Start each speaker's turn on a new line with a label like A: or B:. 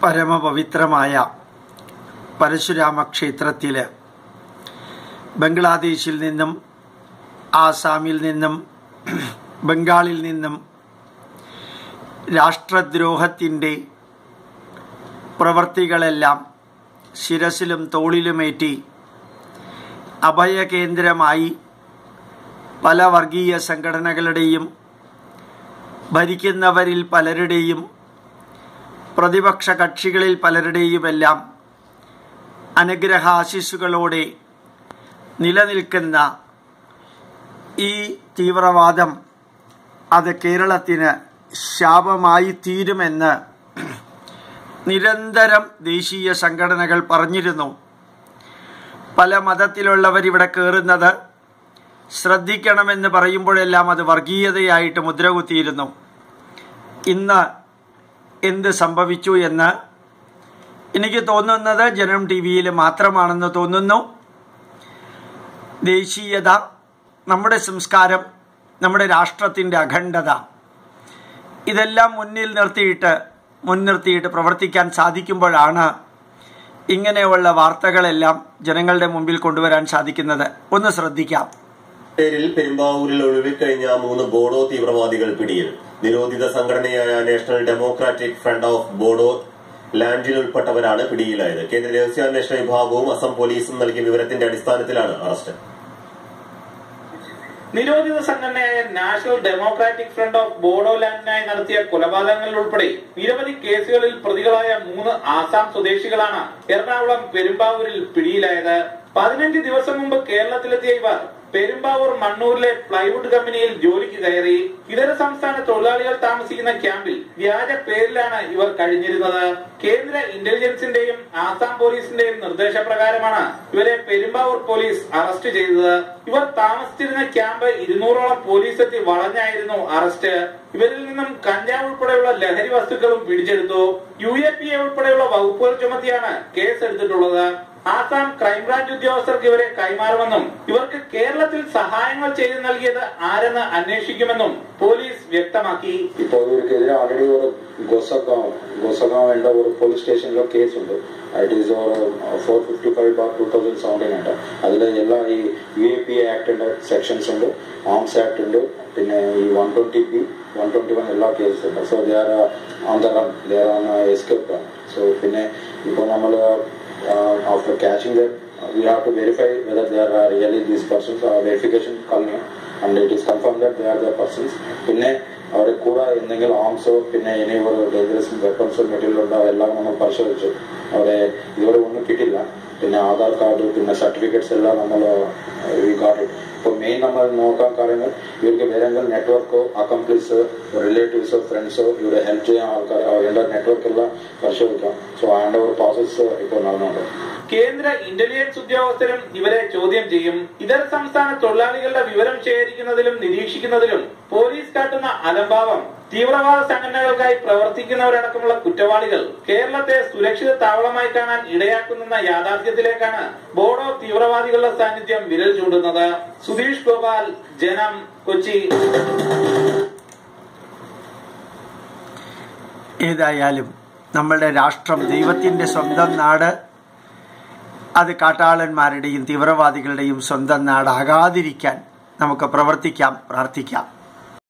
A: പരമപവിത്രമായ പരശുരാമ ക്ഷേത്രത്തിൽ ബംഗ്ലാദേശിൽ നിന്നും ആസാമിൽ നിന്നും ബംഗാളിൽ നിന്നും രാഷ്ട്രദ്രോഹത്തിൻ്റെ പ്രവർത്തികളെല്ലാം ശിരസിലും തോളിലുമേറ്റി അഭയകേന്ദ്രമായി പല വർഗീയ സംഘടനകളുടെയും ഭരിക്കുന്നവരിൽ പലരുടെയും പ്രതിപക്ഷ കക്ഷികളിൽ പലരുടെയുമെല്ലാം അനുഗ്രഹാശിസുകളോടെ നിലനിൽക്കുന്ന ഈ തീവ്രവാദം അത് കേരളത്തിന് ശാപമായി തീരുമെന്ന് നിരന്തരം ദേശീയ സംഘടനകൾ പറഞ്ഞിരുന്നു പല മതത്തിലുള്ളവർ ഇവിടെ കയറുന്നത് ശ്രദ്ധിക്കണമെന്ന് പറയുമ്പോഴെല്ലാം അത് വർഗീയതയായിട്ട് മുദ്രകുത്തിയിരുന്നു ഇന്ന് എന്ത് സംഭവിച്ചു എന്ന് എനിക്ക് തോന്നുന്നത് ജനം ടി വിയിൽ മാത്രമാണെന്ന് തോന്നുന്നു ദേശീയത നമ്മുടെ സംസ്കാരം നമ്മുടെ രാഷ്ട്രത്തിൻ്റെ അഖണ്ഡത ഇതെല്ലാം മുന്നിൽ നിർത്തിയിട്ട് മുൻനിർത്തിയിട്ട് പ്രവർത്തിക്കാൻ സാധിക്കുമ്പോഴാണ് ഇങ്ങനെയുള്ള വാർത്തകളെല്ലാം ജനങ്ങളുടെ മുമ്പിൽ കൊണ്ടുവരാൻ സാധിക്കുന്നത് ഒന്ന് ശ്രദ്ധിക്കാം
B: പേരിൽ പെരുമ്പാവൂരിൽ ഒഴിവിൽ കഴിഞ്ഞ മൂന്ന് ബോഡോ തീവ്രവാദികൾ പിടിയിൽ നിരോധിത സംഘടനയായ national democratic front of Bodo ലാൻഡിൽ ഉൾപ്പെട്ടവരാണ് പിടിയിലായത് കേന്ദ്ര രഹസ്യാന്വേഷണ വിഭാഗവും അസം പോലീസും നൽകിയ വിവരത്തിന്റെ അടിസ്ഥാനത്തിലാണ് അറസ്റ്റ്
C: നിരോധിത സംഘടനയായ നാഷണൽ ഡെമോക്രാറ്റിക് ഫ്രണ്ട് ഓഫ് ബോഡോലാൻഡിനായി നടത്തിയ കൊലപാതകങ്ങളിൽ ഉൾപ്പെടെ നിരവധി കേസുകളിൽ പ്രതികളായ മൂന്ന് ആസാം സ്വദേശികളാണ് എറണാകുളം പെരുമ്പാവൂരിൽ പിടിയിലായത് പതിനഞ്ച് ദിവസം മുമ്പ് കേരളത്തിലെത്തിയ ഇവർ പെരുമ്പാവൂർ മണ്ണൂരിലെ പ്ലൈവുഡ് കമ്പനിയിൽ ജോലിക്ക് കയറി ഇതര സംസ്ഥാന തൊഴിലാളികൾ താമസിക്കുന്ന ക്യാമ്പിൽ വ്യാജ പേരിലാണ് ഇവർ കഴിഞ്ഞിരുന്നത് കേന്ദ്ര ഇന്റലിജൻസിന്റെയും ആസാം പോലീസിന്റെയും നിർദ്ദേശപ്രകാരമാണ് ഇവരെ പെരുമ്പാവൂർ പോലീസ് അറസ്റ്റ് ചെയ്തത് ഇവർ താമസിച്ചിരുന്ന ക്യാമ്പ് ഇരുന്നൂറോളം പോലീസ് എത്തി വളഞ്ഞായിരുന്നു അറസ്റ്റ് ഇവരിൽ നിന്നും കഞ്ചാവ് ഉൾപ്പെടെയുള്ള ലഹരി വസ്തുക്കളും പിടിച്ചെടുത്തു യു എ പി എ ഉൾപ്പെടെയുള്ള വകുപ്പുകൾ ചുമത്തിയാണ് കേസ് എടുത്തിട്ടുള്ളത് ആസാം ക്രൈംബ്രാഞ്ച് ഉദ്യോഗസ്ഥർക്ക് ഇവരെ കൈമാറുമെന്നും ഇവർക്ക് കേരളത്തിൽ സഹായങ്ങൾ ചെയ്തു നൽകിയത് ആരെന്ന് അന്വേഷിക്കുമെന്നും പോലീസ് വ്യക്തമാക്കി
D: ഇപ്പോൾ ഇവർക്കെതിരെ ആൾറെഡി ഒരു ഗോസഗാവ് ഗോസഗാവ് എന്ന ഒരു പോലീസ് സ്റ്റേഷനിലോ കേസ് ഉണ്ട് it is four fifty five bar two thousand seventeen ഉണ്ട് അതിൽ എല്ലാ ഈ യു എ പി ആക്ടിന്റെ സെക്ഷൻസ് ഉണ്ട് ആംസ് ആക്ട് ഉണ്ട് പിന്നെ ഈ one twenty P one twenty one എല്ലാ കേസസ് ഉണ്ട് so they are on the run they are on escape so പിന്നെ ഇപ്പോൾ നമ്മൾ after catching them we have to verify whether they are uh, really these persons or verification കഴിഞ്ഞു and it is confirmed that they are the persons പിന്നെ അവരെ കൂടെ എന്തെങ്കിലും ആംസോ പിന്നെ ഇനി ഒരു ഡേഞ്ചറസ് വെപ്പൺസോ മെറ്റീരിയൽ ഉണ്ടോ എല്ലാം നമ്മൾ പരിശോധിച്ചു അവരെ ഇതുവരെ ഒന്നും കിട്ടില്ല പിന്നെ ആധാർ കാർഡ് പിന്നെ സർട്ടിഫിക്കറ്റ്സ് എല്ലാം നമ്മൾ ഇപ്പോൾ മെയിൻ നമ്മൾ നോക്കാൻ കാര്യങ്ങൾ ഇവർക്ക് വേറെ എന്തെങ്കിലും നെറ്റ്വർക്കോ അക്കംപ്ലീസ് റിലേറ്റീവ്സോ ഫ്രണ്ട്സോ ഇവിടെ ഹെൽപ്പ് ചെയ്യാൻ ആൾക്കാർ അവരുടെ നെറ്റ്വർക്ക് എല്ലാം പരിശോധിക്കാം സോ അതിന്റെ ഒരു പ്രോസസ് ഇപ്പോൾ നടന്നുണ്ട്
C: കേന്ദ്ര ഇന്റലിജൻസ് ഉദ്യോഗസ്ഥരും ഇവരെ ചോദ്യം ചെയ്യും ഇതര സംസ്ഥാന തൊഴിലാളികളുടെ വിവരം ശേഖരിക്കുന്നതിലും നിരീക്ഷിക്കുന്നതിലും പോലീസ് കാട്ടുന്ന അലംഭാവം തീവ്രവാദ സംഘടനകൾക്കായി പ്രവർത്തിക്കുന്നവരടക്കമുള്ള കുറ്റവാളികൾ കേരളത്തെ സുരക്ഷിത താവളമായി കാണാൻ ഇടയാക്കുന്ന യാഥാർത്ഥ്യത്തിലേക്കാണ് ബോഡോ തീവ്രവാദികളുടെ സാന്നിധ്യം വിരൽ ചൂണ്ടുന്നത് സുധീഷ് ഗോപാൽ ജനം കൊച്ചി
A: ഏതായാലും നമ്മളുടെ രാഷ്ട്രം ദൈവത്തിൻ്റെ സ്വന്തം നാട് അത് കാട്ടാളന്മാരുടെയും തീവ്രവാദികളുടെയും സ്വന്തം നാടാകാതിരിക്കാൻ നമുക്ക് പ്രവർത്തിക്കാം പ്രാർത്ഥിക്കാം